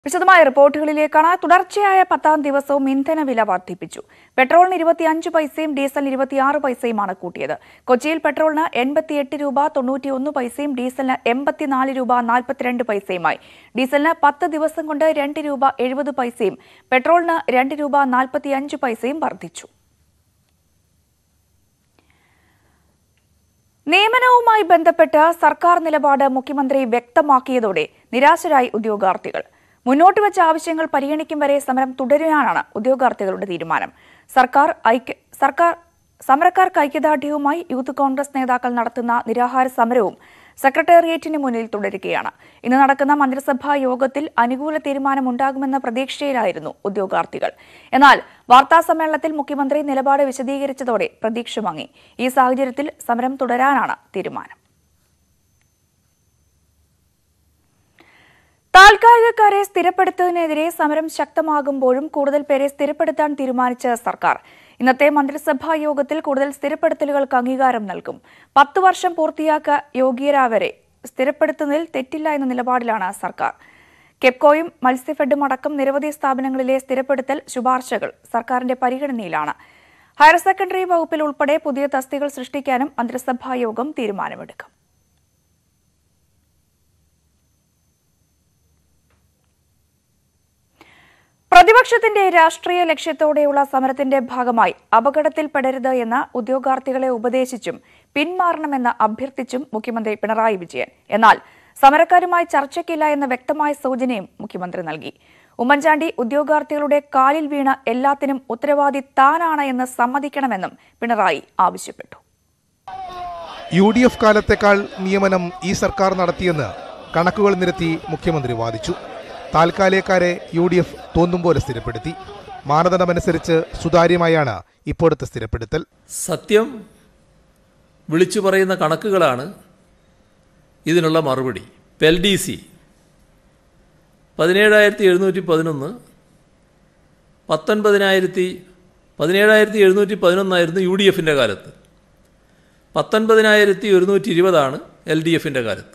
വിശദമായ റിപ്പോർട്ടുകളിലേക്കാണ് തുടർച്ചയായ പത്താം ദിവസവും ഇന്ധനവില വർദ്ധിപ്പിച്ചു പെട്രോളിന് ഇരുപത്തിയഞ്ച് പൈസയും ഡീസലിന് ഇരുപത്തിയാറ് പൈസയുമാണ് കൂട്ടിയത് കൊച്ചിയിൽ പെട്രോളിന് എൺപത്തിയെട്ട് രൂപ തൊണ്ണൂറ്റിയൊന്ന് പൈസയും ഡീസലിന് എൺപത്തിനാല് രൂപ നാൽപ്പത്തിരണ്ട് പൈസയുമായി ഡീസലിന് പത്ത് ദിവസം കൊണ്ട് രണ്ട് രൂപ എഴുപത് പൈസയും പെട്രോളിന് രണ്ട് രൂപ നാൽപ്പത്തിയഞ്ച് പൈസയും വർദ്ധിച്ചു നിയമനവുമായി ബന്ധപ്പെട്ട് സർക്കാർ നിലപാട് മുഖ്യമന്ത്രി വ്യക്തമാക്കിയതോടെ നിരാശരായി ഉദ്യോഗാർത്ഥികൾ മുന്നോട്ട് വെച്ച ആവശ്യങ്ങൾ പരിഗണിക്കും വരെ സമരം തുടരാനാണ് ഉദ്യോഗാർത്ഥികളുടെ തീരുമാനം സർക്കാർ ഐക്യ സർക്കാർ സമരക്കാർക്ക് ഐക്യദാർഢ്യവുമായി യൂത്ത് കോൺഗ്രസ് നേതാക്കൾ നടത്തുന്ന നിരാഹാര സമരവും സെക്രട്ടേറിയറ്റിന് മുന്നിൽ തുടരുകയാണ് ഇന്ന് നടക്കുന്ന മന്ത്രിസഭാ യോഗത്തിൽ അനുകൂല തീരുമാനമുണ്ടാകുമെന്ന പ്രതീക്ഷയിലായിരുന്നു ഉദ്യോഗാർത്ഥികൾ എന്നാൽ വാർത്താ സമ്മേളനത്തിൽ മുഖ്യമന്ത്രി നിലപാട് വിശദീകരിച്ചതോടെ പ്രതീക്ഷ മങ്ങി ഈ സാഹചര്യത്തിൽ സമരം തുടരാനാണ് തീരുമാനം താൽക്കാലികക്കാരെ സ്ഥിരപ്പെടുത്തുന്നതിനെതിരെ സമരം ശക്തമാകുമ്പോഴും കൂടുതൽ പേരെ സ്ഥിരപ്പെടുത്താൻ തീരുമാനിച്ച സർക്കാർ ഇന്നത്തെ മന്ത്രിസഭാ യോഗത്തിൽ കൂടുതൽ സ്ഥിരപ്പെടുത്തലുകൾക്ക് അംഗീകാരം നൽകും പത്ത് വർഷം പൂർത്തിയാക്ക യോഗ്യരാവരെ സ്ഥിരപ്പെടുത്തുന്നതിൽ തെറ്റില്ല എന്ന നിലപാടിലാണ് സർക്കാർ കെപ്കോയും മത്സ്യഫെഡും അടക്കം നിരവധി സ്ഥാപനങ്ങളിലെ സ്ഥിരപ്പെടുത്തൽ ശുപാർശകൾ സർക്കാരിന്റെ പരിഗണനയിലാണ് ഹയർ സെക്കൻഡറി വകുപ്പിൽ ഉൾപ്പെടെ പുതിയ തസ്തികൾ സൃഷ്ടിക്കാനും മന്ത്രിസഭാ യോഗം തീരുമാനമെടുക്കും പ്രതിപക്ഷത്തിന്റെ രാഷ്ട്രീയ ലക്ഷ്യത്തോടെയുള്ള സമരത്തിന്റെ ഭാഗമായി അപകടത്തിൽപ്പെടരുത് എന്ന് ഉദ്യോഗാർത്ഥികളെ ഉപദേശിച്ചും പിന്മാറണമെന്ന് അഭ്യർത്ഥിച്ചും മുഖ്യമന്ത്രി പിണറായി വിജയൻ എന്നാൽ സമരക്കാരുമായി ചർച്ചയ്ക്കില്ല എന്ന വ്യക്തമായ സൂചനയും മുഖ്യമന്ത്രി നൽകി ഉമ്മൻചാണ്ടി ഉദ്യോഗാർത്ഥികളുടെ കാലിൽ വീണ് എല്ലാത്തിനും ഉത്തരവാദി താനാണ് എന്ന് സമ്മതിക്കണമെന്നും പിണറായി ആവശ്യപ്പെട്ടു യു ഡി എഫ് കാലത്തേക്കാൾ നിയമനം ഈ സർക്കാർ നടത്തിയെന്ന് കണക്കുകൾ നിരത്തി മുഖ്യമന്ത്രി വാദിച്ചു താൽക്കാലികക്കാരെ യു ഡി എഫ് തോന്നും പോലെ സ്ഥിരപ്പെടുത്തി മാനദണ്ഡമനുസരിച്ച് സുതാര്യമായാണ് ഇപ്പോഴത്തെ സ്ഥിരപ്പെടുത്തൽ സത്യം വിളിച്ചു പറയുന്ന കണക്കുകളാണ് ഇതിനുള്ള മറുപടി എൽ ഡി സി പതിനേഴായിരത്തി എഴുന്നൂറ്റി പതിനൊന്ന് പത്തൊൻപതിനായിരത്തി പതിനേഴായിരത്തി എഴുന്നൂറ്റി പതിനൊന്നായിരുന്നു യു ഡി എഫിൻ്റെ കാലത്ത് പത്തൊൻപതിനായിരത്തി ഒരുന്നൂറ്റി ഇരുപതാണ് എൽ ഡി എഫിൻ്റെ കാലത്ത്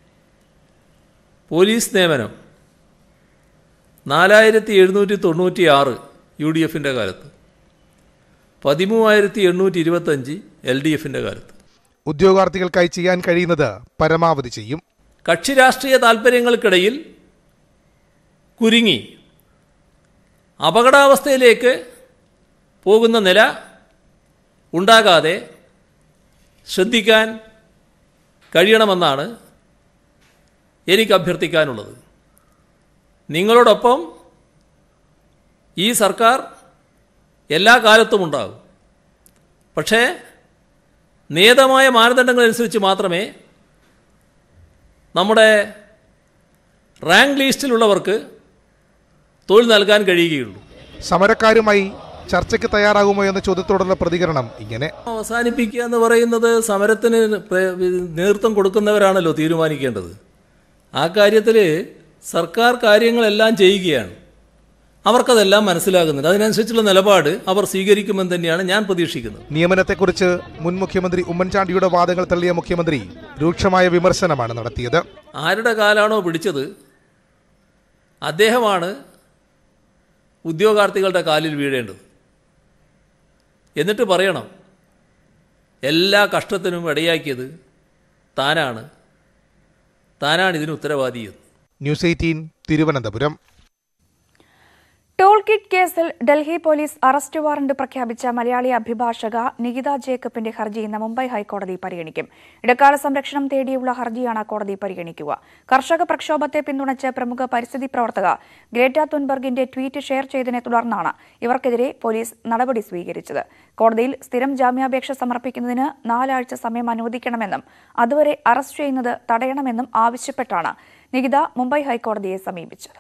പോലീസ് നിയമനം നാലായിരത്തി എഴുന്നൂറ്റി തൊണ്ണൂറ്റി ആറ് യു ഡി എഫിൻ്റെ കാലത്ത് പതിമൂവായിരത്തി എണ്ണൂറ്റി ഇരുപത്തഞ്ച് എൽ ഡി എഫിൻ്റെ കാലത്ത് ഉദ്യോഗാർത്ഥികൾക്കായി ചെയ്യാൻ കഴിയുന്നത് പരമാവധി ചെയ്യും കക്ഷി രാഷ്ട്രീയ താൽപ്പര്യങ്ങൾക്കിടയിൽ കുരുങ്ങി അപകടാവസ്ഥയിലേക്ക് പോകുന്ന നില ഉണ്ടാകാതെ ശ്രദ്ധിക്കാൻ കഴിയണമെന്നാണ് എനിക്ക് അഭ്യർത്ഥിക്കാനുള്ളത് നിങ്ങളോടൊപ്പം ഈ സർക്കാർ എല്ലാ കാലത്തും ഉണ്ടാകും പക്ഷേ നിയതമായ മാനദണ്ഡങ്ങളനുസരിച്ച് മാത്രമേ നമ്മുടെ റാങ്ക് ലിസ്റ്റിലുള്ളവർക്ക് തൊഴിൽ നൽകാൻ കഴിയുകയുള്ളൂ സമരക്കാരുമായി ചർച്ചയ്ക്ക് തയ്യാറാകുമോ എന്ന ചോദ്യത്തോടുള്ള പ്രതികരണം ഇങ്ങനെ അവസാനിപ്പിക്കുക എന്ന് പറയുന്നത് സമരത്തിന് പ്ര- നേതൃത്വം കൊടുക്കുന്നവരാണല്ലോ തീരുമാനിക്കേണ്ടത് ആ കാര്യത്തിൽ സർക്കാർ കാര്യങ്ങളെല്ലാം ചെയ്യുകയാണ് അവർക്കതെല്ലാം മനസ്സിലാകുന്നുണ്ട് അതിനനുസരിച്ചുള്ള നിലപാട് അവർ സ്വീകരിക്കുമെന്ന് തന്നെയാണ് ഞാൻ പ്രതീക്ഷിക്കുന്നത് നിയമനത്തെക്കുറിച്ച് മുൻ മുഖ്യമന്ത്രി ഉമ്മൻചാണ്ടിയുടെ വാദങ്ങൾ തള്ളിയ മുഖ്യമന്ത്രി രൂക്ഷമായ വിമർശനമാണ് നടത്തിയത് ആരുടെ കാലാണോ പിടിച്ചത് അദ്ദേഹമാണ് ഉദ്യോഗാർത്ഥികളുടെ കാലിൽ വീഴേണ്ടത് എന്നിട്ട് പറയണം എല്ലാ കഷ്ടത്തിനും ഇടയാക്കിയത് താനാണ് താനാണ് ഇതിന് ഉത്തരവാദിയെന്ന് News Eighteen Thiruvananthapuram tool kit കേസിൽ ഡൽഹി പോലീസ് അറസ്റ്റ് വാറന്റ് പ്രഖ്യാപിച്ച മലയാളി അഭിഭാഷക നികിത ജേക്കബിന്റെ ഹർജി ഇന്ന് മുംബൈ ഹൈക്കോടതി പരിഗണിക്കും ഇടക്കാല സംരക്ഷണം തേടിയുള്ള ഹർജിയാണ് കോടതി പരിഗണിക്കുക കർഷക പ്രക്ഷോഭത്തെ പിന്തുണച്ച് പ്രമുഖ പരിസ്ഥിതി പ്രവർത്തക ഗ്രേറ്റ തുൻബർഗിന്റെ ട്വീറ്റ് ഷെയർ ചെയ്തതിനെ തുടർന്നാണ് ഇവർക്കെതിരെ പോലീസ് നടപടി സ്വീകരിച്ചത് കോടതിയിൽ സ്ഥിരം ജാമ്യാപേക്ഷ സമർപ്പിക്കുന്നതിന് നാലാഴ്ച സമയം അനുവദിക്കണമെന്നും അതുവരെ അറസ്റ്റ് ചെയ്യുന്നത് തടയണമെന്നും ആവശ്യപ്പെട്ടാണ് നികിത മുംബൈ ഹൈക്കോടതിയെ സമീപിച്ചത്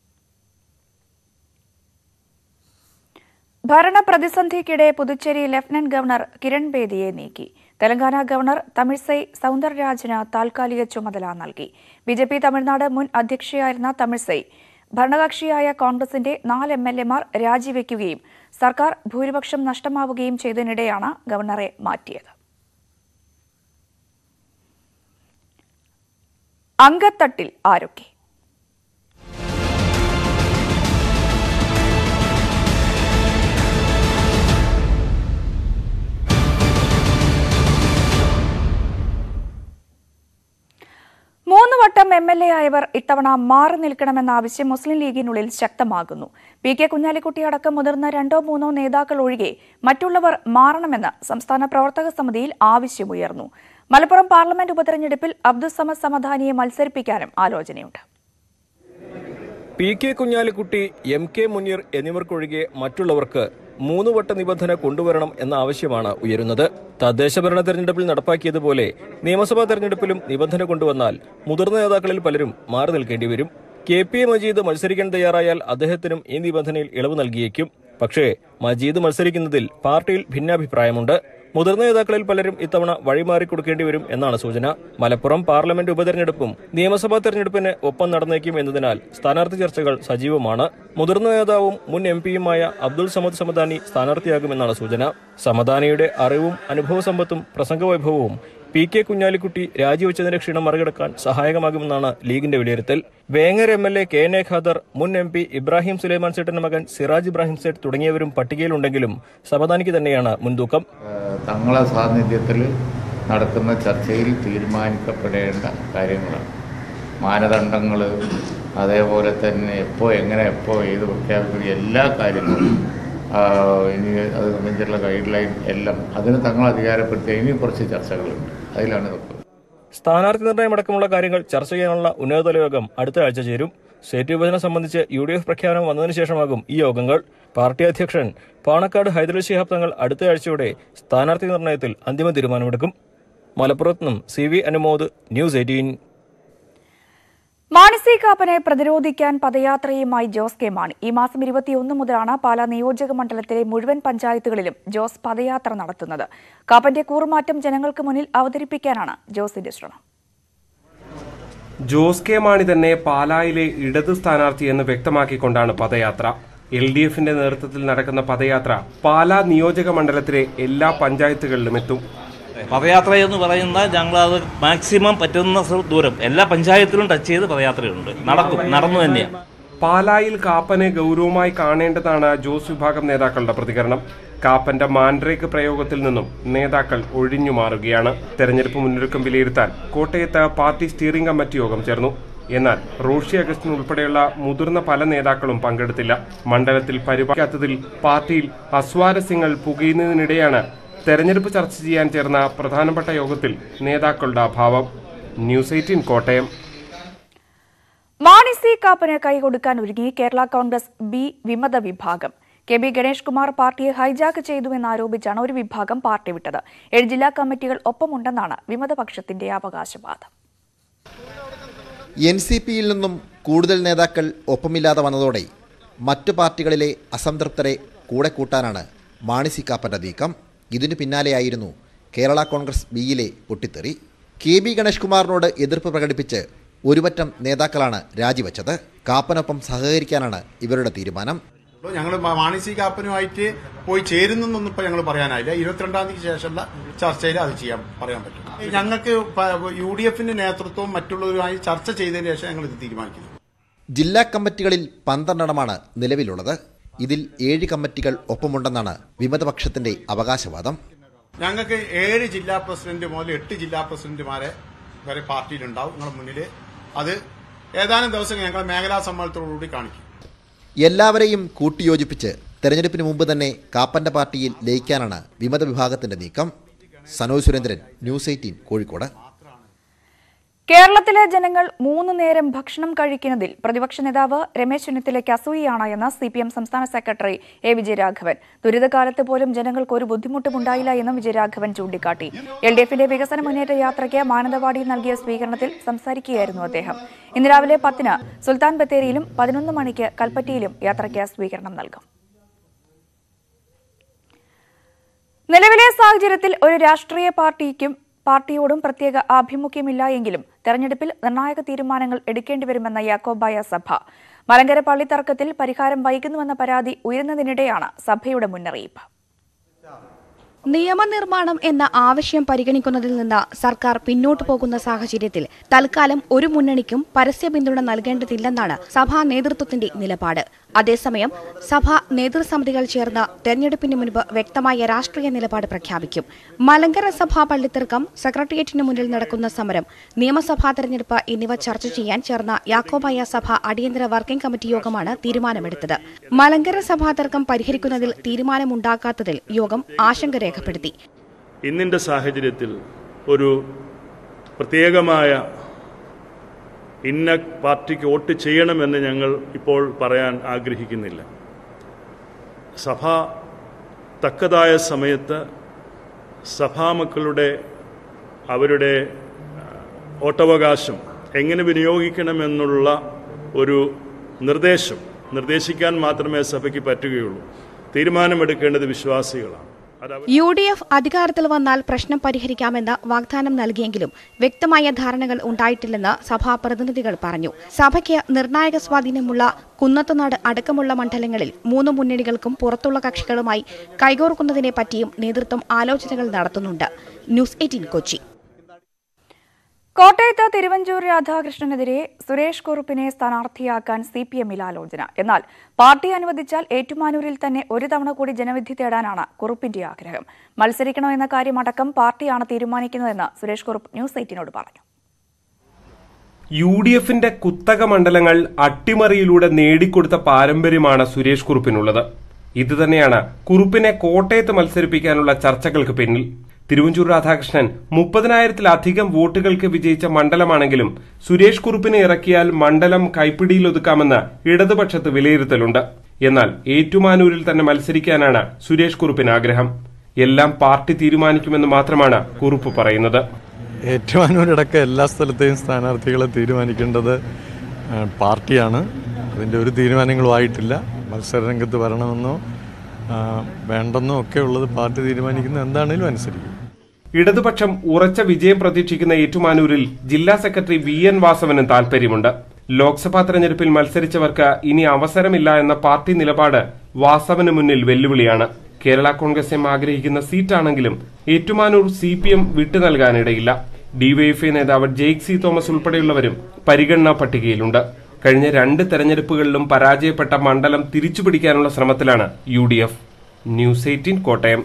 ഭരണപ്രതിസന്ധിക്കിടെ പുതുച്ചേരി ലഫ്റ്റനന്റ് ഗവർണർ കിരൺ ബേദിയെ നീക്കി തെലങ്കാന ഗവർണർ തമിഴ്സൈ സൗന്ദരരാജന് താൽക്കാലിക ചുമതല നൽകി ബി ജെ പി തമിഴ്നാട് മുൻ അധ്യക്ഷയായിരുന്ന തമിഴ്സൈ ഭരണകക്ഷിയായ കോൺഗ്രസിന്റെ നാല് എം എൽ എമാർ രാജിവെക്കുകയും സർക്കാർ ഭൂരിപക്ഷം നഷ്ടമാവുകയും ചെയ്തതിനിടെയാണ് ഗവർണറെ മാറ്റിയത് അങ്കത്തട്ടിൽ ആരൊക്കെ എം എൽ എ ആയവർ ഇത്തവണ മാറി നിൽക്കണമെന്ന ആവശ്യം മുസ്ലിം ലീഗിനുള്ളിൽ ശക്തമാകുന്നു പി കെ കുഞ്ഞാലിക്കുട്ടി അടക്കം മുതിർന്ന രണ്ടോ മൂന്നോ നേതാക്കൾ ഒഴികെ മറ്റുള്ളവർ മാറണമെന്ന് സംസ്ഥാന പ്രവർത്തക സമിതിയിൽ ആവശ്യമുയർന്നു മലപ്പുറം പാർലമെന്റ് ഉപതെരഞ്ഞെടുപ്പിൽ അബ്ദുസമദ് സമദാനിയെ മത്സരിപ്പിക്കാനും ആലോചനയുണ്ട് P K Kunhalikutty M K Muneer എന്നിവർക്കൊഴികെ മറ്റുള്ളവർക്ക് മൂന്ന് വട്ട നിബന്ധന കൊണ്ടുവരണം എന്ന ആവശ്യമാണ് ഉയരുന്നത് തദ്ദേശ ഭരണ തെരഞ്ഞെടുപ്പിൽ നടപ്പാക്കിയതുപോലെ നിയമസഭാ തെരഞ്ഞെടുപ്പിലും നിബന്ധന കൊണ്ടുവന്നാൽ മുതിർന്ന നേതാക്കളിൽ പലരും മാറി നിൽക്കേണ്ടി വരും കെ പി എ മജീദ് മത്സരിക്കാൻ തയ്യാറായാൽ അദ്ദേഹത്തിനും ഈ നിബന്ധനയിൽ ഇളവ് നൽകിയേക്കും പക്ഷേ മജീദ് മത്സരിക്കുന്നതിൽ പാർട്ടിയിൽ ഭിന്നാഭിപ്രായമുണ്ട് മുതിർന്ന നേതാക്കളിൽ പലരും ഇത്തവണ വഴിമാറി കൊടുക്കേണ്ടി വരും എന്നാണ് സൂചന മലപ്പുറം പാർലമെന്റ് ഉപതെരഞ്ഞെടുപ്പും നിയമസഭാ തെരഞ്ഞെടുപ്പിന് ഒപ്പം നടന്നേക്കും എന്നതിനാൽ സ്ഥാനാർത്ഥി ചർച്ചകൾ സജീവമാണ് മുതിർന്ന നേതാവും മുൻ എം പിയുമായ അബ്ദുൾ സമദ് സമദാനി സ്ഥാനാർത്ഥിയാകുമെന്നാണ് സൂചന സമദാനിയുടെ അറിവും അനുഭവ സമ്പത്തും പ്രസംഗവൈഭവവും പി കെ കുഞ്ഞാലിക്കുട്ടി രാജിവെച്ചതിന്റെ ക്ഷീണം മറികടക്കാൻ സഹായകമാകുമെന്നാണ് ലീഗിന്റെ വിലയിരുത്തൽ Vengara M L A K N A Khader മുൻ എം പി ഇബ്രാഹിം സുലൈമാൻ സേട്ടിന്റെ മകൻ സിറാജ് ഇബ്രാഹിം സേട്ട് തുടങ്ങിയവരും പട്ടികയിലുണ്ടെങ്കിലും സമദാനിക്ക് തന്നെയാണ് മുൻതൂക്കം ഏഹ് തങ്ങളെ സാന്നിധ്യത്തിൽ നടക്കുന്ന ചർച്ചയിൽ തീരുമാനിക്കപ്പെടേണ്ട കാര്യങ്ങളാണ് മാനദണ്ഡങ്ങൾ അതേപോലെ തന്നെ എപ്പോൾ എങ്ങനെ എപ്പോൾ ഏത് പ്രഖ്യാപിക്കുന്ന എല്ലാ കാര്യങ്ങളും ആ, ഇനി അത് സംബന്ധിച്ചുള്ള ഗൈഡ് ലൈൻ എല്ലാം അതിന് തങ്ങൾ അധികാരപ്പെടുത്തിയ ഇനി കുറച്ച് ചർച്ചകളുണ്ട് അതിലാണ് ഇതൊക്കെ സ്ഥാനാർത്ഥി നിർണയം അടക്കമുള്ള കാര്യങ്ങൾ ചർച്ച ചെയ്യാനുള്ള ഉന്നതതല യോഗം അടുത്ത ആഴ്ച ചേരും സീറ്റ് വിഭജനം സംബന്ധിച്ച് യു ഡി എഫ് പ്രഖ്യാപനം വന്നതിന് ശേഷമാകും ഈ യോഗങ്ങൾ പാർട്ടി അധ്യക്ഷൻ പാണക്കാട് ഹൈദരലി ശിഹാബ് തങ്ങൾ അടുത്ത ആഴ്ചയോടെ സ്ഥാനാർത്ഥി നിർണയത്തിൽ അന്തിമ തീരുമാനമെടുക്കും മലപ്പുറത്ത് നിന്നും C V Anumod news eighteen Mani കാപ്പനെ പ്രതിരോധിക്കാൻ പദയാത്രയുമായി ജോസ് കെ മാണി ഈ മാസം ഇരുപത്തിയൊന്ന് മുതലാണ് പാലാ നിയോജക മണ്ഡലത്തിലെ മുഴുവൻ പഞ്ചായത്തുകളിലും ജോസ് പദയാത്ര നടത്തുന്നത് കാപ്പന്റെ കൂറുമാറ്റം ജനങ്ങൾക്ക് മുന്നിൽ അവതരിപ്പിക്കാനാണ് ജോസിന്റെ ശ്രമം ജോസ് കെ മാണി തന്നെ പാലായിലെ ഇടത് സ്ഥാനാർത്ഥി എന്ന് വ്യക്തമാക്കിക്കൊണ്ടാണ് പദയാത്ര എൽ ഡി എഫിന്റെ നേതൃത്വത്തിൽ നടക്കുന്ന പദയാത്ര പാലാ നിയോജക മണ്ഡലത്തിലെ എല്ലാ പഞ്ചായത്തുകളിലും എത്തും പദയാത്ര എന്ന് പറയുന്ന ഞങ്ങളത് മാക്സിമം പറ്റുന്ന സ- ദൂരം എല്ലാ പഞ്ചായത്തിലും ടച്ച് ചെയ്ത് പദയാത്രയുണ്ട് നടക്കും നടന്നു തന്നെയാണ് പാലായിൽ കാപ്പനെ ഗൗരവമായി കാണേണ്ടതാണ് ജോസ് വിഭാഗം നേതാക്കളുടെ പ്രതികരണം കാപ്പന്റെ മാൻഡ്രേക്ക് പ്രയോഗത്തിൽ നിന്നും നേതാക്കൾ ഒഴിഞ്ഞു മാറുകയാണ് തെരഞ്ഞെടുപ്പ് മുന്നൊരുക്കം വിലയിരുത്താൻ കോട്ടയത്ത് പാർട്ടി സ്റ്റിയറിംഗ് കമ്മിറ്റി യോഗം ചേർന്നു എന്നാൽ റോഷി അഗസ്റ്റിൻ ഉൾപ്പെടെയുള്ള മുതിർന്ന പല നേതാക്കളും പങ്കെടുത്തില്ല മണ്ഡലത്തിൽ പരിപാടിക്കാത്തതിൽ പാർട്ടിയിൽ അസ്വാരസ്യങ്ങൾ പുകയുന്നതിനിടെയാണ് തെരഞ്ഞെടുപ്പ് ചർച്ച ചെയ്യാൻ ചേർന്ന പ്രധാനപ്പെട്ട യോഗത്തിൽ നേതാക്കളുടെ അഭാവം news eighteen Kottayam Mani C കാപ്പന് കൈകൊടുക്കാൻ ഒരുങ്ങി കേരള കോൺഗ്രസ് ബി വിമത വിഭാഗം കെ ബി ഗണേഷ് കുമാർ പാർട്ടിയെ ഹൈജാക്ക് ചെയ്തുവെന്നാരോപിച്ചാണ് ഒരു വിഭാഗം പാർട്ടി വിട്ടത് ഏഴ് ജില്ലാ കമ്മിറ്റികൾ ഒപ്പമുണ്ടെന്നാണ് വിമതപക്ഷത്തിന്റെ അവകാശവാദം എൻ സി പിയിൽ നിന്നും കൂടുതൽ നേതാക്കൾ ഒപ്പമില്ലാതെ വന്നതോടെ മറ്റു പാർട്ടികളിലെ അസംതൃപ്തരെ കൂടെ കൂട്ടാനാണ് മാണി സി കാപ്പൻ്റെ നീക്കം ഇതിനു പിന്നാലെയായിരുന്നു കേരള കോൺഗ്രസ് ബിയിലെ പൊട്ടിത്തെറി കെ ബി ഗണേഷ് കുമാറിനോട് എതിർപ്പ് പ്രകടിപ്പിച്ച് ഒരുപറ്റം നേതാക്കളാണ് രാജിവെച്ചത് കാപ്പനൊപ്പം സഹകരിക്കാനാണ് ഇവരുടെ തീരുമാനം ഞങ്ങൾ മാണി സി കാപ്പനുമായിട്ട് പോയി ചേരുന്നൊന്നും ഇപ്പൊ ഞങ്ങൾ പറയാനായില്ല ഇരുപത്തിരണ്ടാം തീയതിക്ക് ശേഷമുള്ള ചർച്ചയിൽ അത് ചെയ്യാൻ പറയാൻ പറ്റും ഞങ്ങൾക്ക് പ- യു ഡി എഫിന്റെ നേതൃത്വവും മറ്റുള്ളവരുമായി ചർച്ച ചെയ്തതിന് ശേഷം ഞങ്ങൾ ഇത് തീരുമാനിക്കുന്നത് ജില്ലാ കമ്മിറ്റികളിൽ പന്ത്രണ്ടെണ്ണമാണ് നിലവിലുള്ളത് ഇതിൽ ഏഴ് കമ്മിറ്റികൾ ഒപ്പമുണ്ടെന്നാണ് വിമതപക്ഷത്തിന്റെ അവകാശവാദം ഞങ്ങൾക്ക് ഏഴ് ജില്ലാ പ്രസിഡന്റ് മുതൽ എട്ട് ജില്ലാ പ്രസിഡന്റുമാരെ വരെ പാർട്ടിയിലുണ്ടാവും നിങ്ങളുടെ മുന്നിൽ അത് ഏതാനും ദിവസം ഞങ്ങൾ മേഖലാ സമ്മേളനത്തോടുകൂടി കാണിക്കും എല്ലാവരെയും കൂട്ടിയോജിപ്പിച്ച് തെരഞ്ഞെടുപ്പിന് മുമ്പ് തന്നെ കാപ്പന്റെ പാർട്ടിയിൽ ലയിക്കാനാണ് വിമത വിഭാഗത്തിന്റെ നീക്കം സനോജ് സുരേന്ദ്രൻ ന്യൂസ് എയ്റ്റീൻ കോഴിക്കോട് കേരളത്തിലെ ജനങ്ങൾ മൂന്ന് നേരം ഭക്ഷണം കഴിക്കുന്നതിൽ പ്രതിപക്ഷ നേതാവ് രമേശ് ചെന്നിത്തലയ്ക്ക് അസൂയാണ് എന്ന് സി പി എം സംസ്ഥാന സെക്രട്ടറി എ വിജയരാഘവൻ ദുരിതകാലത്ത് പോലും ജനങ്ങൾക്ക് ഒരു ബുദ്ധിമുട്ടും ഉണ്ടായില്ല എന്നും വിജയരാഘവൻ ചൂണ്ടിക്കാട്ടി എൽ ഡി എഫിന്റെ വികസന മുന്നേറ്റ യാത്രയ്ക്ക് മാനന്തവാടിയിൽ നൽകിയ സ്വീകരണത്തിൽ സംസാരിക്കുകയായിരുന്നു അദ്ദേഹം ഇന്ന് രാവിലെ പത്തിന് സുൽത്താൻ ബത്തേരിയിലും പതിനൊന്ന് മണിക്ക് കൽപ്പറ്റയിലും യാത്രയ്ക്ക് സ്വീകരണം നൽകും നിലവിലെ സാഹചര്യത്തിൽ ഒരു രാഷ്ട്രീയ പാർട്ടിക്കും പാർട്ടിയോടും പ്രത്യേക ആഭിമുഖ്യമില്ല എങ്കിലും തെരഞ്ഞെടുപ്പിൽ നിർണായക തീരുമാനങ്ങൾ എടുക്കേണ്ടിവരുമെന്ന യാക്കോബായ സഭ മലങ്കര പള്ളി തർക്കത്തിൽ പരിഹാരം വൈകുന്നുവെന്ന പരാതി ഉയരുന്നതിനിടെയാണ് സഭയുടെ മുന്നറിയിപ്പ് നിയമനിർമ്മാണം എന്ന ആവശ്യം പരിഗണിക്കുന്നതിൽ നിന്ന് സർക്കാർ പിന്നോട്ടു പോകുന്ന സാഹചര്യത്തിൽ തൽക്കാലം ഒരു മുന്നണിക്കും പരസ്യ പിന്തുണ നൽകേണ്ടതില്ലെന്നാണ് സഭാ നേതൃത്വത്തിന്റെ നിലപാട് അതേസമയം സഭ നേതൃസമിതികൾ ചേർന്ന് തെരഞ്ഞെടുപ്പിന് മുൻപ് വ്യക്തമായ രാഷ്ട്രീയ നിലപാട് പ്രഖ്യാപിക്കും മലങ്കര സഭാ പള്ളിത്തർക്കം സെക്രട്ടേറിയറ്റിന് മുന്നിൽ നടക്കുന്ന സമരം നിയമസഭാ തെരഞ്ഞെടുപ്പ് എന്നിവ ചർച്ച ചെയ്യാൻ ചേർന്ന യാക്കോബായ സഭ അടിയന്തര വർക്കിംഗ് കമ്മിറ്റി യോഗമാണ് തീരുമാനമെടുത്തത് മലങ്കര സഭാ തർക്കം പരിഹരിക്കുന്നതിൽ തീരുമാനമുണ്ടാക്കാത്തതിൽ യോഗം ആശങ്ക രേഖപ്പെടുത്തി ഇന്നിൻ്റെ സാഹചര്യത്തിൽ ഒരു പ്രത്യേകമായ ഇന്ന പാർട്ടിക്ക് വോട്ട് ചെയ്യണമെന്ന് ഞങ്ങൾ ഇപ്പോൾ പറയാൻ ആഗ്രഹിക്കുന്നില്ല സഭ തക്കതായ സമയത്ത് സഭാമക്കളുടെ അവരുടെ വോട്ടവകാശം എങ്ങനെ വിനിയോഗിക്കണമെന്നുള്ള ഒരു നിർദ്ദേശം നിർദ്ദേശിക്കാൻ മാത്രമേ സഭയ്ക്ക് പറ്റുകയുള്ളൂ തീരുമാനമെടുക്കേണ്ടത് വിശ്വാസികളാണ് അത് അവർ യു ഡി എഫ് അധികാരത്തിൽ വന്നാൽ പ്രശ്നം പരിഹരിക്കാമെന്ന് വാഗ്ദാനം നൽകിയെങ്കിലും വ്യക്തമായ ധാരണകൾ ഉണ്ടായിട്ടില്ലെന്ന് സഭാ പ്രതിനിധികൾ പറഞ്ഞു സഭയ്ക്ക് നിർണായക സ്വാധീനമുള്ള കുന്നത്തുനാട് അടക്കമുള്ള മണ്ഡലങ്ങളിൽ മൂന്ന് മുന്നണികൾക്കും പുറത്തുള്ള കക്ഷികളുമായി കൈകോർക്കുന്നതിനെ പറ്റിയും നേതൃത്വം ആലോചനകൾ നടത്തുന്നുണ്ട് ന്യൂസ് എയ്റ്റീൻ കൊച്ചി കോട്ടയത്ത് തിരുവഞ്ചൂർ രാധാകൃഷ്ണനെതിരെ സുരേഷ് കുറുപ്പിനെ സ്ഥാനാർത്ഥിയാക്കാൻ സി പി എമ്മിൽ ആലോചന എന്നാൽ പാർട്ടി അനുവദിച്ചാൽ ഏറ്റുമാനൂരിൽ തന്നെ ഒരു തവണ കൂടി ജനവിധി തേടാനാണ് കുറുപ്പിന്റെ ആഗ്രഹം മത്സരിക്കണോ എന്ന കാര്യമടക്കം പാർട്ടിയാണ് തീരുമാനിക്കുന്നതെന്ന് സുരേഷ് കുറുപ്പ് ന്യൂസ് എയ്റ്റിനോട് പറഞ്ഞു യു ഡി എഫിന്റെ കുത്തക മണ്ഡലങ്ങൾ അട്ടിമറിയിലൂടെ നേടിക്കൊടുത്ത പാരമ്പര്യമാണ് സുരേഷ് കുറുപ്പിനുള്ളത് ഇതുതന്നെയാണ് കുറുപ്പിനെ കോട്ടയത്ത് മത്സരിപ്പിക്കാനുള്ള ചർച്ചകൾക്ക് പിന്നിൽ തിരുവഞ്ചൂർ രാധാകൃഷ്ണൻ മുപ്പതിനായിരത്തിലധികം വോട്ടുകൾക്ക് വിജയിച്ച മണ്ഡലമാണെങ്കിലും സുരേഷ് കുറുപ്പിനെ ഇറക്കിയാൽ മണ്ഡലം കൈപ്പിടിയിലൊതുക്കാമെന്ന് ഇടതുപക്ഷത്ത് വിലയിരുത്തലുണ്ട് എന്നാൽ ഏറ്റുമാനൂരിൽ തന്നെ മത്സരിക്കാനാണ് സുരേഷ് കുറുപ്പിന് ആഗ്രഹം എല്ലാം പാർട്ടി തീരുമാനിക്കുമെന്ന് മാത്രമാണ് കുറുപ്പ് പറയുന്നത് ഏറ്റുമാനൂരടക്കം എല്ലാ സ്ഥലത്തെയും സ്ഥാനാർത്ഥികളെ തീരുമാനിക്കേണ്ടത് ആ, പാർട്ടിയാണ് അതിൻ്റെ ഒരു തീരുമാനങ്ങളും ആയിട്ടില്ല മത്സരരംഗത്ത് വരണമെന്നോ ആ, വേണ്ടെന്നോ ഒക്കെ ഉള്ളത് പാർട്ടി തീരുമാനിക്കുന്നത് എന്താണേലും അനുസരിക്കും ഇടതുപക്ഷം ഉറച്ച വിജയം പ്രതീക്ഷിക്കുന്ന ഏറ്റുമാനൂരിൽ ജില്ലാ സെക്രട്ടറി വി എൻ വാസവനും താൽപര്യമുണ്ട് ലോക്സഭാ തെരഞ്ഞെടുപ്പിൽ മത്സരിച്ചവർക്ക് ഇനി അവസരമില്ല എന്ന പാർട്ടി നിലപാട് വാസവന് മുന്നിൽ വെല്ലുവിളിയാണ് കേരള കോൺഗ്രസ് എം ആഗ്രഹിക്കുന്ന സീറ്റാണെങ്കിലും Ettumanoor C P M DYFI നൽകാനിടയില്ല ഡിവൈഎഫ്ഐ നേതാവ് ജെയ്ക് സി തോമസ് ഉൾപ്പെടെയുള്ളവരും പരിഗണനാ പട്ടികയിലുണ്ട് കഴിഞ്ഞ രണ്ട് തെരഞ്ഞെടുപ്പുകളിലും പരാജയപ്പെട്ട മണ്ഡലം തിരിച്ചുപിടിക്കാനുള്ള ശ്രമത്തിലാണ് U D F news eighteen Kottayam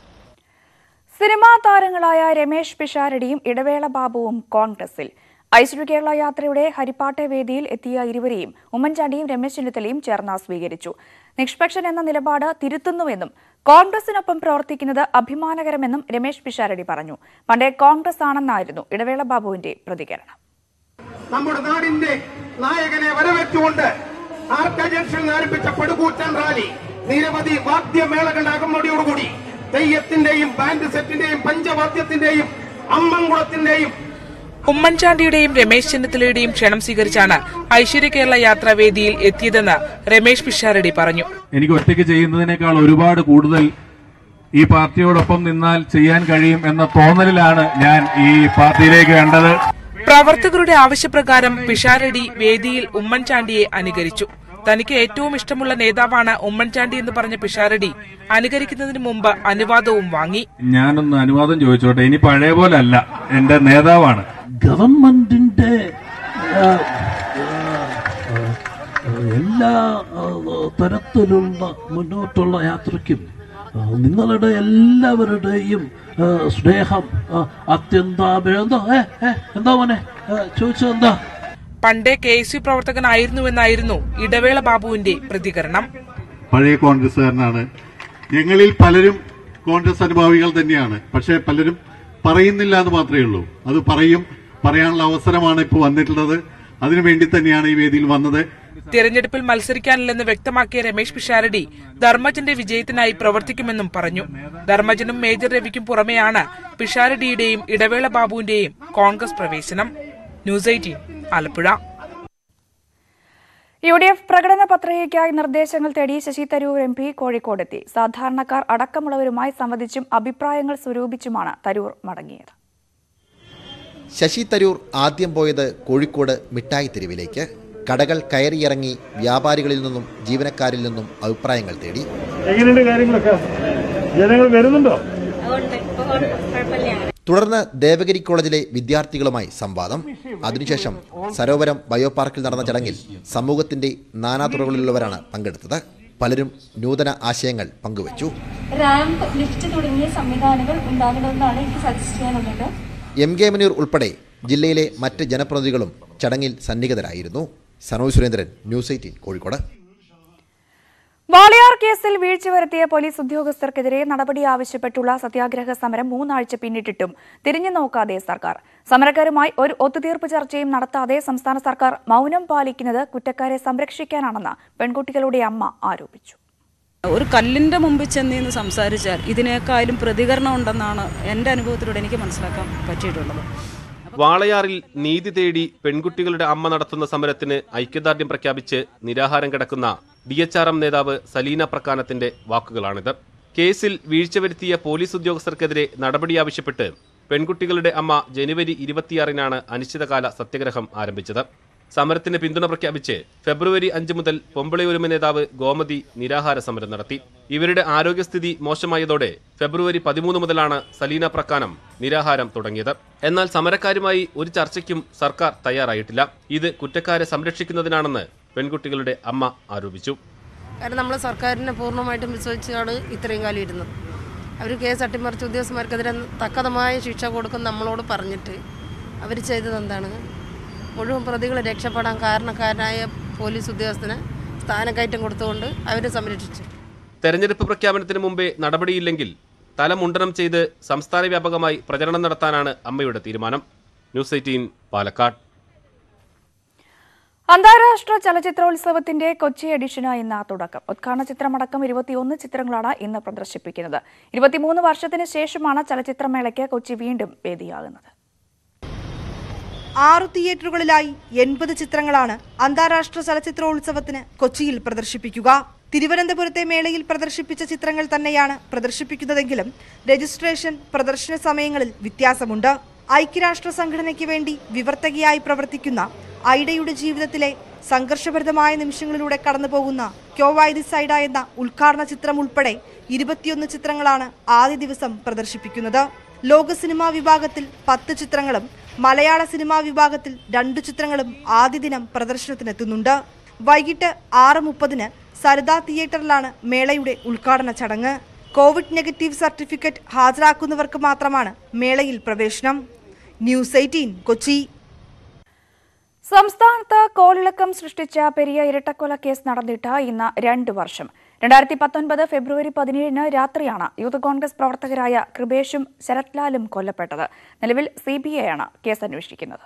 cinema താരങ്ങളായ രമേശ് പിഷാരടിയും ഇടവേള ബാബുവും കോൺഗ്രസിൽ ഐശ്വര്യ കേരള യാത്രയുടെ ഹരിപ്പാട്ടെ വേദിയിൽ എത്തിയ ഇരുവരെയും ഉമ്മൻചാണ്ടിയും രമേശ് ചെന്നിത്തലയും ചേർന്ന് സ്വീകരിച്ചു നിഷ്പക്ഷൻ എന്ന നിലപാട് തിരുത്തുന്നുവെന്നും കോൺഗ്രസിനൊപ്പം പ്രവർത്തിക്കുന്നത് അഭിമാനകരമെന്നും രമേശ് പിഷാരടി പറഞ്ഞു പണ്ടേ കോൺഗ്രസ് ആണെന്നായിരുന്നു ഇടവേള ബാബുവിന്റെ പ്രതികരണം നമ്മുടെ നാടിന്റെ നായകനെ വരവേറ്റുകൊണ്ട് ആർക്ക ജംഗ്ഷനിൽ ആരംഭിച്ച പടുകൂറ്റൻ റാലി നിരവധി വാദ്യമേളകളുടെ അകമ്പടിയോടുകൂടി തെയ്യത്തിന്റെയും ബാൻഡ് സെറ്റിന്റെയും പഞ്ചവാദ്യത്തിന്റെയും അമ്മൻകുളത്തിന്റെയും ഉമ്മൻചാണ്ടിയുടെയും രമേശ് ചെന്നിത്തലയുടെയും ക്ഷണം സ്വീകരിച്ചാണ് ഐശ്വര്യ കേരള യാത്രാ വേദിയിൽ എത്തിയതെന്ന് രമേശ് പിഷാരടി പറഞ്ഞു എനിക്ക് ഒറ്റയ്ക്ക് ചെയ്യുന്നതിനേക്കാൾ ഒരുപാട് കൂടുതൽ ഈ പാർട്ടിയോടൊപ്പം നിന്നാൽ ചെയ്യാൻ കഴിയും എന്ന തോന്നലിലാണ് ഞാൻ ഈ പാർട്ടിയിലേക്ക് കണ്ടത് പ്രവർത്തകരുടെ ആവശ്യപ്രകാരം പിഷാരടി വേദിയിൽ ഉമ്മൻചാണ്ടിയെ അനുകരിച്ചു തനിക്ക് ഏറ്റവും ഇഷ്ടമുള്ള നേതാവാണ് ഉമ്മൻചാണ്ടി എന്ന് പറഞ്ഞ പിഷാരടി അനുകരിക്കുന്നതിന് മുമ്പ് അനുവാദവും വാങ്ങി ഞാനൊന്ന് അനുവാദം ചോദിച്ചോട്ടെ ഇനി പഴയ പോലെ അല്ല എന്റെ നേതാവാണ് ഗവൺമെന്റിന്റെ ആ, ആ, ആ, എല്ലാ ആ, തരത്തിലുള്ള മുന്നോട്ടുള്ള യാത്രയ്ക്കും ആ, നിങ്ങളുടെ എല്ലാവരുടെയും ആ, സ്നേഹം ആ, അത്യന്താപേ- എന്താ ഏ, ഏ, എന്താ മോനെ ചോദിച്ചത് എന്താ പണ്ടേ കെ എസ് യു പ്രവർത്തകനായിരുന്നുവെന്നായിരുന്നു ഇടവേള ബാബുവിന്റെ പ്രതികരണം പഴയ കോൺഗ്രസ്സുകാരനാണ് ഞങ്ങളിൽ പലരും കോൺഗ്രസ് അനുഭാവികൾ തന്നെയാണ് പക്ഷേ പലരും പറയുന്നില്ല എന്ന് മാത്രമേ ഉള്ളൂ അത് പറയും പറയാനുള്ള അവസരമാണ് ഇപ്പോൾ വന്നിട്ടുള്ളത് അതിനുവേണ്ടി തന്നെയാണ് ഈ വേദിയിൽ വന്നത് തിരഞ്ഞെടുപ്പിൽ മത്സരിക്കാനില്ലെന്ന് വ്യക്തമാക്കിയ രമേശ് പിഷാരടി ധർമ്മജന്റെ വിജയത്തിനായി പ്രവർത്തിക്കുമെന്നും പറഞ്ഞു ധർമ്മജനും മേജർ രവിക്കും പുറമെയാണ് പിഷാരടിയുടെയും ഇടവേള ബാബുവിന്റെയും കോൺഗ്രസ് പ്രവേശനം news eighteen Alappuzha U D F പ്രകടന പത്രികയ്ക്കായി നിർദ്ദേശങ്ങൾ തേടി ശശി തരൂർ എം പി കോഴിക്കോടെത്തി സാധാരണക്കാർ അടക്കമുള്ളവരുമായി സംവദിച്ചും അഭിപ്രായങ്ങൾ സ്വരൂപിച്ചുമാണ് തരൂർ മടങ്ങിയത് ശശി തരൂർ ആദ്യം പോയത് കോഴിക്കോട് മിഠായി തെരുവിലേക്ക് കടകൾ കയറിയിറങ്ങി വ്യാപാരികളിൽ നിന്നും ജീവനക്കാരിൽ നിന്നും അഭിപ്രായങ്ങൾ തേടി എങ്ങനെയുണ്ട് കാര്യങ്ങളൊക്കെ ജനങ്ങൾ വരുന്നുണ്ടോ തുടർന്ന് ദേവഗിരി കോളേജിലെ വിദ്യാർത്ഥികളുമായി സംവാദം അതിനുശേഷം സരോവരം ബയോ പാർക്കിൽ നടന്ന ചടങ്ങിൽ സമൂഹത്തിന്റെ നാനാതുറകളിലുള്ളവരാണ് പങ്കെടുത്തത് പലരും നൂതന ആശയങ്ങൾ പങ്കുവച്ചു റാമ്പ് ലിഫ്റ്റ് തുടങ്ങിയ സംവിധാനങ്ങൾ ഉണ്ടാകണമെന്നാണ് എനിക്ക് സജസ്റ്റ് ചെയ്യാനുള്ളത് എം കെ മുനീർ ഉൾപ്പെടെ ജില്ലയിലെ മറ്റ് ജനപ്രതിനിധികളും ചടങ്ങിൽ സന്നിഹിതരായിരുന്നു സനോജ് സുരേന്ദ്രൻ ന്യൂസ് എയ്റ്റീൻ കോഴിക്കോട് വാളയാർ കേസിൽ വീഴ്ച വരുത്തിയ പോലീസ് ഉദ്യോഗസ്ഥർക്കെതിരെ നടപടി ആവശ്യപ്പെട്ടുള്ള സത്യാഗ്രഹ സമരം മൂന്നാഴ്ച പിന്നിട്ടിട്ടും തിരിഞ്ഞു നോക്കാതെ സർക്കാർ സമരക്കാരുമായി ഒരു ഒത്തുതീർപ്പ് ചർച്ചയും നടത്താതെ സംസ്ഥാന സർക്കാർ മൗനം പാലിക്കുന്നത് കുറ്റക്കാരെ സംരക്ഷിക്കാനാണെന്ന് പെൺകുട്ടികളുടെ അമ്മ ആരോപിച്ചു ഒരു കല്ലിൻ്റെ മുമ്പിൽ ചെന്നിന്ന് സംസാരിച്ചാൽ ഇതിനേക്കാളും പ്രതികരണം ഉണ്ടെന്നാണ് എൻ്റെ അനുഭവത്തിലൂടെ എനിക്ക് മനസ്സിലാക്കാൻ പറ്റിയിട്ടുള്ളത് വാളയാറിൽ നീതി തേടി പെൺകുട്ടികളുടെ അമ്മ നടത്തുന്ന സമരത്തിന് ഐക്യദാർഢ്യം പ്രഖ്യാപിച്ച് നിരാഹാരം കിടക്കുന്ന ഡി എച്ച് ആർ എം നേതാവ് സലീന പ്രക്കാനത്തിന്റെ വാക്കുകളാണിത് കേസിൽ വീഴ്ച വരുത്തിയ പോലീസ് ഉദ്യോഗസ്ഥർക്കെതിരെ നടപടി ആവശ്യപ്പെട്ട് പെൺകുട്ടികളുടെ അമ്മ ജനുവരി ഇരുപത്തിയാറിനാണ് അനിശ്ചിതകാല സത്യഗ്രഹം ആരംഭിച്ചത് സമരത്തിന് പിന്തുണ പ്രഖ്യാപിച്ച് ഫെബ്രുവരി അഞ്ച് മുതൽ പൊമ്പളയൂരുമ നേതാവ് ഗോമതി നിരാഹാര സമരം നടത്തി ഇവരുടെ ആരോഗ്യസ്ഥിതി മോശമായതോടെ ഫെബ്രുവരി പതിമൂന്ന് മുതലാണ് സലീന പ്രക്കാനം നിരാഹാരം തുടങ്ങിയത് എന്നാൽ സമരക്കാരുമായി ഒരു ചർച്ചയ്ക്കും സർക്കാർ തയ്യാറായിട്ടില്ല ഇത് കുറ്റക്കാരെ സംരക്ഷിക്കുന്നതിനാണെന്ന് പെൺകുട്ടികളുടെ അമ്മ ആരോപിച്ചു കാരണം നമ്മൾ സർക്കാരിനെ പൂർണ്ണമായിട്ടും വിശ്വസിച്ചാണ് ഇത്രയും കാലം ഇരുന്നത് അവർ കേസ് അട്ടിമറിച്ച ഉദ്യോഗസ്ഥന്മാർക്കെതിരെ തക്കതമായ ശിക്ഷ കൊടുക്കും നമ്മളോട് പറഞ്ഞിട്ട് അവർ ചെയ്തത് എന്താണ് മുഴുവൻ പ്രതികൾ രക്ഷപ്പെടാൻ കാരണക്കാരനായ പോലീസ് ഉദ്യോഗസ്ഥന് സ്ഥാനക്കയറ്റം കൊടുത്തുകൊണ്ട് അവരെ സംരക്ഷിച്ചു തെരഞ്ഞെടുപ്പ് പ്രഖ്യാപനത്തിന് മുമ്പേ നടപടിയില്ലെങ്കിൽ തല മുണ്ടനം ചെയ്ത് സംസ്ഥാന വ്യാപകമായി പ്രചരണം നടത്താനാണ് അമ്മയുടെ തീരുമാനം ന്യൂസ് എയ്റ്റീൻ പാലക്കാട് അന്താരാഷ്ട്ര ചലച്ചിത്രോത്സവത്തിന്റെ കൊച്ചി എഡിഷന് ഇന്ന് തുടക്കം ഉദ്ഘാടന ചിത്രമടക്കം ഇരുപത്തിയൊന്ന് ചിത്രങ്ങളാണ് ഇന്ന് പ്രദർശിപ്പിക്കുന്നത് ഇരുപത്തിമൂന്ന് വർഷത്തിന് ശേഷമാണ് ചലച്ചിത്രമേളയ്ക്ക് കൊച്ചി വീണ്ടും വേദിയാകുന്നത് ആറു തിയേറ്ററുകളിലായി എൺപത് ചിത്രങ്ങളാണ് അന്താരാഷ്ട്ര ചലച്ചിത്രോത്സവത്തിന് കൊച്ചിയിൽ പ്രദർശിപ്പിക്കുക തിരുവനന്തപുരത്തെ മേളയിൽ പ്രദർശിപ്പിച്ച ചിത്രങ്ങൾ തന്നെയാണ് പ്രദർശിപ്പിക്കുന്നതെങ്കിലും രജിസ്ട്രേഷൻ പ്രദർശന സമയങ്ങളിൽ വ്യത്യാസമുണ്ട് ഐക്യരാഷ്ട്ര സംഘടനയ്ക്ക് വേണ്ടി വിവർത്തകയായി പ്രവർത്തിക്കുന്ന ഐഡയുടെ ജീവിതത്തിലെ സംഘർഷഭരിതമായ നിമിഷങ്ങളിലൂടെ കടന്നുപോകുന്ന ക്യോവൈദി സൈഡ എന്ന ഉദ്ഘാടന ചിത്രം ഉൾപ്പെടെ ഇരുപത്തിയൊന്ന് ചിത്രങ്ങളാണ് ആദ്യ ദിവസം പ്രദർശിപ്പിക്കുന്നത് ലോക സിനിമാ വിഭാഗത്തിൽ പത്ത് ചിത്രങ്ങളും മലയാള സിനിമാ വിഭാഗത്തിൽ രണ്ടു ചിത്രങ്ങളും ആദ്യ ദിനം പ്രദർശനത്തിനെത്തുന്നുണ്ട് വൈകിട്ട് ആറ് മുപ്പതിന് സരിത തിയേറ്ററിലാണ് മേളയുടെ ഉദ്ഘാടന ചടങ്ങ് കോവിഡ് നെഗറ്റീവ് സർട്ടിഫിക്കറ്റ് ഹാജരാക്കുന്നവർക്ക് മാത്രമാണ് മേളയിൽ പ്രവേശനം ന്യൂസ് എയ്റ്റീൻ കൊച്ചി സംസ്ഥാനത്ത് കോളിളക്കം സൃഷ്ടിച്ച പെരിയ ഇരട്ടക്കൊല കേസ് നടന്നിട്ട് ഇന്ന് രണ്ട് വർഷം രണ്ടായിരത്തി പത്തൊൻപത് ഫെബ്രുവരി പതിനേഴിന് രാത്രിയാണ് യൂത്ത് കോൺഗ്രസ് പ്രവർത്തകരായ കൃപേഷും ശരത്ലാലും കൊല്ലപ്പെട്ടത് നിലവിൽ സിബിഐ ആണ് കേസ് അന്വേഷിക്കുന്നത്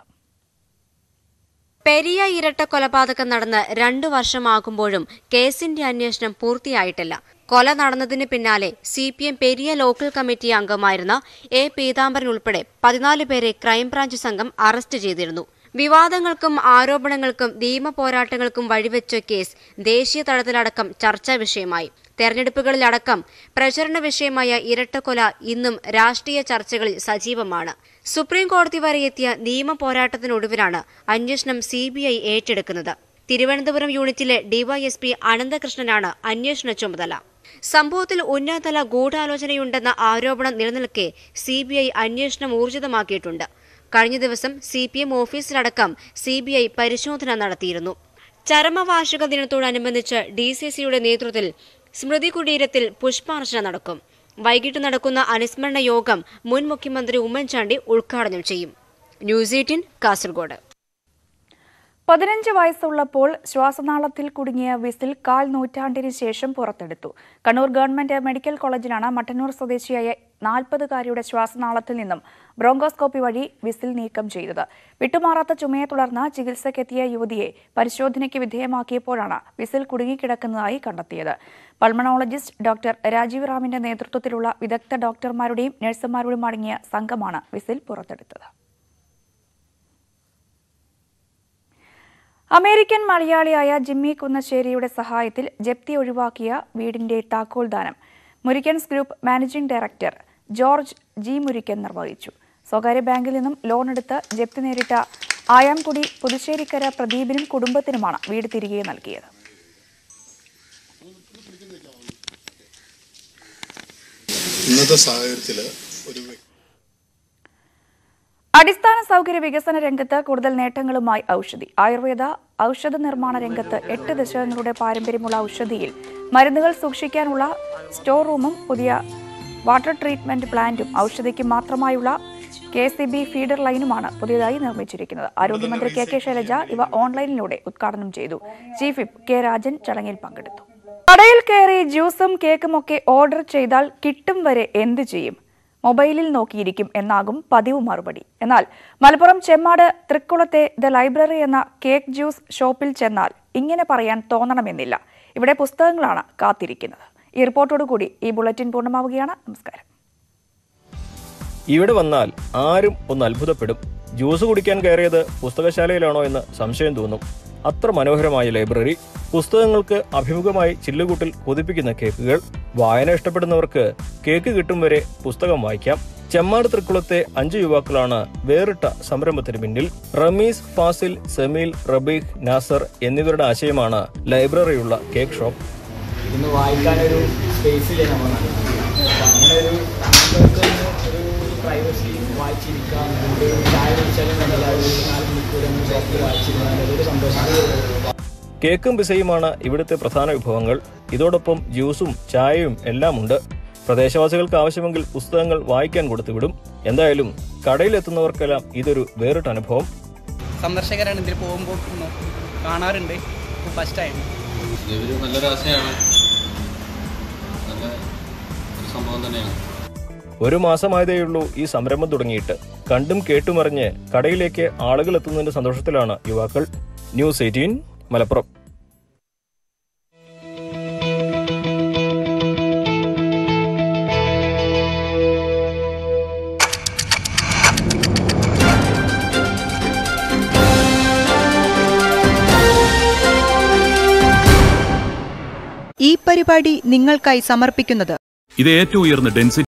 പെരിയ ഇരട്ട കൊലപാതകം നടന്ന് രണ്ടു വർഷമാകുമ്പോഴും കേസിന്റെ അന്വേഷണം പൂർത്തിയായിട്ടില്ല കൊല നടന്നതിന് പിന്നാലെ C P M Periya local committee അംഗമായിരുന്ന എ പീതാംബരൻ ഉൾപ്പെടെ പതിനാല് പേരെ ക്രൈംബ്രാഞ്ച് സംഘം അറസ്റ്റ് ചെയ്തിരുന്നു വിവാദങ്ങൾക്കും ആരോപണങ്ങൾക്കും നിയമ പോരാട്ടങ്ങൾക്കും വഴിവെച്ച കേസ് ദേശീയ തലത്തിലടക്കം ചർച്ചാ വിഷയമായി തെരഞ്ഞെടുപ്പുകളിലടക്കം പ്രചരണ വിഷയമായ ഇരട്ടക്കൊല ഇന്നും രാഷ്ട്രീയ ചർച്ചകളിൽ സജീവമാണ് സുപ്രീം കോടതി വരെ എത്തിയ നിയമ പോരാട്ടത്തിനൊടുവിലാണ് അന്വേഷണം സി ബി ഐ ഏറ്റെടുക്കുന്നത് തിരുവനന്തപുരം യൂണിറ്റിലെ ഡിവൈഎസ്പി അനന്തകൃഷ്ണനാണ് അന്വേഷണ ചുമതല സംഭവത്തിൽ ഉന്നതതല ഗൂഢാലോചനയുണ്ടെന്ന ആരോപണം നിലനിൽക്കെ സി ബി ഐ അന്വേഷണം ഊർജിതമാക്കിയിട്ടുണ്ട് കഴിഞ്ഞ ദിവസം സി പി എം ഓഫീസിലടക്കം സി ബി ഐ പരിശോധന നടത്തിയിരുന്നു ചരമവാർഷിക ദിനത്തോടനുബന്ധിച്ച് ഡി സി സിയുടെ നേതൃത്വത്തിൽ സ്മൃതി കുടീരത്തിൽ പുഷ്പാർച്ചന നടക്കും വൈകിട്ട് നടക്കുന്ന അനുസ്മരണ യോഗം മുൻ മുഖ്യമന്ത്രി ഉമ്മൻചാണ്ടി ഉദ്ഘാടനം ചെയ്യും ന്യൂസ് എയ്റ്റീൻ കാസർഗോഡ് പതിനഞ്ച് വയസ്സുള്ളപ്പോൾ ശ്വാസനാളത്തിൽ കുടുങ്ങിയ വിസിൽ കാൽ നൂറ്റാണ്ടിന് ശേഷം പുറത്തെടുത്തു കണ്ണൂർ ഗവൺമെന്റ് മെഡിക്കൽ കോളേജിലാണ് മട്ടന്നൂർ സ്വദേശിയായ നാൽപ്പതുകാരിയുടെ ശ്വാസനാളത്തിൽ നിന്നും ബ്രോങ്കോസ്കോപ്പി വഴി വിസിൽ നീക്കം ചെയ്തത് വിട്ടുമാറാത്ത ചുമയെ തുടർന്ന് ചികിത്സയ്ക്കെത്തിയ യുവതിയെ പരിശോധനയ്ക്ക് വിധേയമാക്കിയപ്പോഴാണ് വിസിൽ കുടുങ്ങിക്കിടക്കുന്നതായി കണ്ടെത്തിയത് പൾമണോളജിസ്റ്റ് ഡോക്ടർ രാജീവ് റാമിന്റെ നേതൃത്വത്തിലുള്ള വിദഗ്ധ ഡോക്ടർമാരുടെയും നഴ്സുമാരുടെയും അടങ്ങിയ സംഘമാണ് വിസിൽ പുറത്തെടുത്തത് അമേരിക്കൻ മലയാളിയായ ജിമ്മി കുന്നശ്ശേരിയുടെ സഹായത്തിൽ ജപ്തി ഒഴിവാക്കിയ വീടിന്റെ താക്കോൽദാനം Murickens group managing director George G Murickan നിർവഹിച്ചു സ്വകാര്യ ബാങ്കിൽ നിന്നും ലോൺ എടുത്ത് ജപ്തി നേരിട്ട ആയാംകുടി പുതുശ്ശേരിക്കര പ്രദീപിനും കുടുംബത്തിനുമാണ് വീട് തിരികെ നൽകിയത് ഇന്നത്തെ സാഹചര്യത്തിൽ ഒരു വ്യക്തി സൗകര്യ വികസന രംഗത്ത് കൂടുതൽ നേട്ടങ്ങളുമായി ഔഷധി ആയുർവേദ ഔഷധ നിർമ്മാണ രംഗത്ത് എട്ട് ദശകങ്ങളുടെ പാരമ്പര്യമുള്ള ഔഷധിയിൽ മരുന്നുകൾ സൂക്ഷിക്കാനുള്ള സ്റ്റോർ റൂമും പുതിയ വാട്ടർ ട്രീറ്റ്മെന്റ് പ്ലാന്റും ഔഷധിക്ക് മാത്രമായുള്ള കെ സി ബി ഫീഡർ ലൈനുമാണ് പുതിയതായി നിർമ്മിച്ചിരിക്കുന്നത് ആരോഗ്യമന്ത്രി കെ കെ ശൈലജ ഇവ ഓൺലൈനിലൂടെ ഉദ്ഘാടനം ചെയ്തു ചീഫ് വിപ്പ് കെ രാജൻ ചടങ്ങിൽ പങ്കെടുത്തു കടയിൽ കയറി ജ്യൂസും കേക്കും ഒക്കെ ഓർഡർ ചെയ്താൽ കിട്ടും വരെ എന്ത് ചെയ്യും മൊബൈലിൽ നോക്കിയിരിക്കും എന്നാകും പതിവ് മറുപടി എന്നാൽ മലപ്പുറം ചെമ്മാട് തൃക്കുളത്തെ ദ ലൈബ്രറി എന്ന കേക്ക് ജ്യൂസ് ഷോപ്പിൽ ചെന്നാൽ ഇങ്ങനെ പറയാൻ തോന്നണമെന്നില്ല ഇവിടെ പുസ്തകങ്ങളാണ് കാത്തിരിക്കുന്നത് ഈ റിപ്പോർട്ടോടുകൂടി ഈ ബുള്ളറ്റിൻ പൂർണ്ണമാവുകയാണ് നമസ്കാരം ഇവിടെ വന്നാൽ ആരും ഒന്ന് അത്ഭുതപ്പെടും ജ്യൂസ് കുടിക്കാൻ കയറിയത് പുസ്തകശാലയിലാണോ എന്ന് സംശയം തോന്നും അത്ര മനോഹരമായ ലൈബ്രറി പുസ്തകങ്ങൾക്ക് അഭിമുഖമായി ചില്ലുകൂട്ടിൽ കൊതിപ്പിക്കുന്ന കേക്കുകൾ വായന ഇഷ്ടപ്പെടുന്നവർക്ക് കേക്ക് കിട്ടും വരെ പുസ്തകം വായിക്കാം ചെമ്മാട് തൃക്കുളത്തെ അഞ്ച് യുവാക്കളാണ് വേറിട്ട സംരംഭത്തിന് പിന്നിൽ റമീസ് ഫാസിൽ സമീൽ റബീഖ് നാസർ എന്നിവരുടെ ആശയമാണ് ലൈബ്രറിയുള്ള കേക്ക് ഷോപ്പ് ഇന്ന് വായിക്കാനൊരു സ്പേസില്ലേ നമ്മൾ അങ്ങനെ ഒരു നമുക്ക് ഒരു പ്രൈവസി വായിച്ചിരിക്കാം ഒരു ചായ കുടിച്ചാലും കണ്ടില്ല ഒരു നാല് മണിക്കൂർ ഒന്ന് പുറത്ത് വായിച്ചിരുന്നാൽ അതൊരു സന്തോഷം കേക്കും പിസയുമാണ് ഇവിടുത്തെ പ്രധാന വിഭവങ്ങൾ ഇതോടൊപ്പം ജ്യൂസും ചായയും എല്ലാം ഉണ്ട് പ്രദേശവാസികൾക്ക് ആവശ്യമെങ്കിൽ പുസ്തകങ്ങൾ വായിക്കാൻ കൊടുത്തുവിടും എന്തായാലും കടയിലെത്തുന്നവർക്കെല്ലാം ഇതൊരു വേറിട്ട അനുഭവം സന്ദർശകരാണ് ഇതിൽ പോകുമ്പോൾ കാണാറുണ്ട് ഫസ്റ്റ് ടൈം ഇതൊരു നല്ലൊരു ആശയമാണ് നല്ല ഒരു സംഭവം തന്നെയാണ് ഒരു മാസമായതേയുള്ളൂ ഈ സംരംഭം തുടങ്ങിയിട്ട് കണ്ടും കേട്ടുമറിഞ്ഞ് കടയിലേക്ക് ആളുകൾ എത്തുന്നതിന്റെ സന്തോഷത്തിലാണ് യുവാക്കൾ ന്യൂസ് എയ്റ്റീൻ മലപ്പുറം ഈ പരിപാടി നിങ്ങൾക്കായി സമർപ്പിക്കുന്നത് ഇത് ഏറ്റവും ഉയർന്ന ഡെൻസിറ്റി